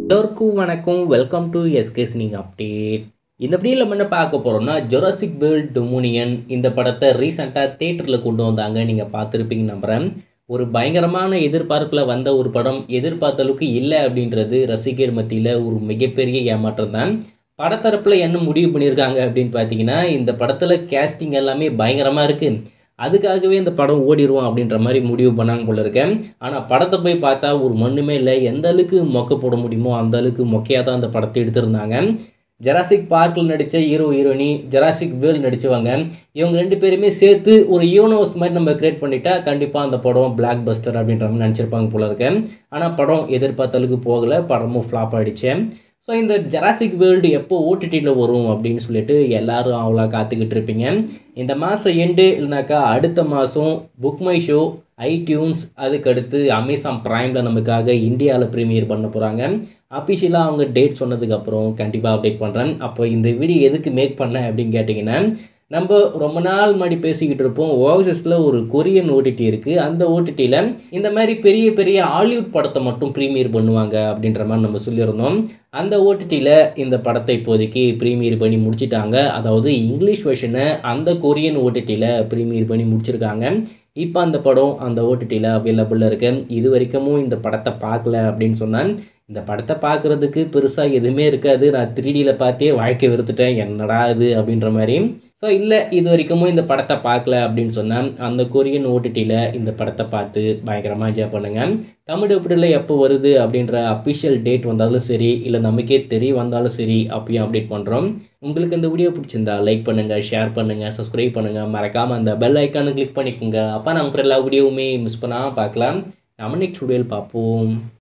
எல்லோருக்கும் வணக்கம் welcome to S K சினிங் அப்டேட் இந்த வீடியோவில் நம்ம என்ன பார்க்க போகிறோம்னா ஜொராசிக் வேர்ல்ட் டொமோனியன் இந்த படத்தை ரீசெண்டாக தேட்டரில் கொண்டு வந்தாங்க நீங்கள் பார்த்துருப்பீங்க நம்புகிறேன் ஒரு பயங்கரமான எதிர்பார்ப்பில் வந்த ஒரு படம் எதிர்பார்த்த அளவுக்கு இல்லை அப்படின்றது ரசிகர் மத்தியில் ஒரு மிகப்பெரிய ஏமாற்றம் தான் படத்தரப்பில் என்ன முடிவு பண்ணியிருக்காங்க அப்படின்னு பார்த்தீங்கன்னா இந்த படத்தில் கேஸ்டிங் எல்லாமே பயங்கரமாக இருக்குது அதுக்காகவே இந்த படம் ஓடிடுவோம் அப்படின்ற மாதிரி முடிவு பண்ணாங்க போல இருக்கேன் ஆனால் படத்தை போய் பார்த்தா ஒரு மண்ணுமே இல்லை எந்த அளவுக்கு மொக்க போட முடியுமோ அந்த அளவுக்கு மொக்கையாக தான் அந்த படத்தை எடுத்திருந்தாங்க ஜெராசிக் பார்க்கில் நடித்த ஹீரோ ஹீரோனி ஜெராசிக் வேல் நடித்தவங்க இவங்க ரெண்டு பேருமே சேர்த்து ஒரு யூனிவர்ஸ் மாதிரி நம்ம கிரியேட் பண்ணிட்டா கண்டிப்பாக அந்த படம் பிளாக் பஸ்டர் அப்படின்ற மாதிரி நினச்சிருப்பாங்க போல இருக்கேன் ஆனால் படம் எதிர்பார்த்த அளவுக்கு போகலை படமும் ஃப்ளாப் ஆகிடுச்சு ஸோ இந்த ஜெராசிக் வேர்ல்டு எப்போ ஓடிடியில் வரும் அப்படின்னு சொல்லிட்டு எல்லாரும் அவ்வளோ காத்துக்கிட்டு இருப்பீங்க இந்த மாதம் எண்டு இல்லைனாக்கா அடுத்த மாதம் புக் மை ஷோ ஐடியூன்ஸ் அதுக்கடுத்து அமேசான் ப்ரைமில் நமக்காக இந்தியாவில் ப்ரீமியர் பண்ண போகிறாங்க அஃபிஷியலாக அவங்க டேட் சொன்னதுக்கப்புறம் கண்டிப்பாக அப்டேட் பண்ணுறேன் அப்போ இந்த வீடியோ எதுக்கு மேக் பண்ணேன் அப்படின்னு கேட்டிங்கன்னா நம்ம ரொம்ப நாள் முன்னாடி பேசிக்கிட்டு இருப்போம் ஓவர்சஸில் ஒரு கொரியன் ஓடிடி இருக்குது அந்த ஓடிடியில் இந்த மாதிரி பெரிய பெரிய ஹாலிவுட் படத்தை மட்டும் ப்ரீமியர் பண்ணுவாங்க அப்படின்ற மாதிரி நம்ம சொல்லியிருந்தோம் அந்த ஓடிடியில் இந்த படத்தை இப்போதைக்கு ப்ரீமியர் பண்ணி முடிச்சிட்டாங்க அதாவது இங்கிலீஷ் வெர்ஷனை அந்த கொரியன் ஓடிடியில் ப்ரீமியர் பண்ணி முடிச்சிருக்காங்க இப்போ அந்த படம் அந்த ஓடிடியில் அவைலபிளாக இருக்கு இது வரைக்கும் இந்த படத்தை பார்க்கல அப்படின்னு சொன்னேன் இந்த படத்தை பார்க்குறதுக்கு பெருசாக எதுவுமே இருக்காது நான் த்ரீடியில் பார்த்தே வாழ்க்கை வெறுத்துட்டேன் என்னடா இது அப்படின்ற மாதிரி ஸோ இல்லை இது வரைக்கும் இந்த படத்தை பார்க்கல அப்படின்னு சொன்னேன் அந்த கொரியன் ஓடிடியில் இந்த படத்தை பார்த்து பயங்கரமாக என்ஜாய் பண்ணுங்கள் தமிழ் எப்படியில் எப்போ வருது அப்படின்ற அஃபிஷியல் டேட் வந்தாலும் சரி இல்லை நமக்கே தெரிய வந்தாலும் சரி அப்பயும் அப்டேட் பண்ணுறோம் உங்களுக்கு இந்த வீடியோ பிடிச்சிருந்தா லைக் பண்ணுங்கள் ஷேர் பண்ணுங்கள் சப்ஸ்கிரைப் பண்ணுங்கள் மறக்காமல் அந்த பெல் ஐக்கானு கிளிக் பண்ணிக்கோங்க அப்போ நம்ம எல்லா வீடியோவுமே மிஸ் பண்ணாமல் பார்க்கலாம் நம்ம நெக்ஸ்ட் வீடியோவில் பார்ப்போம்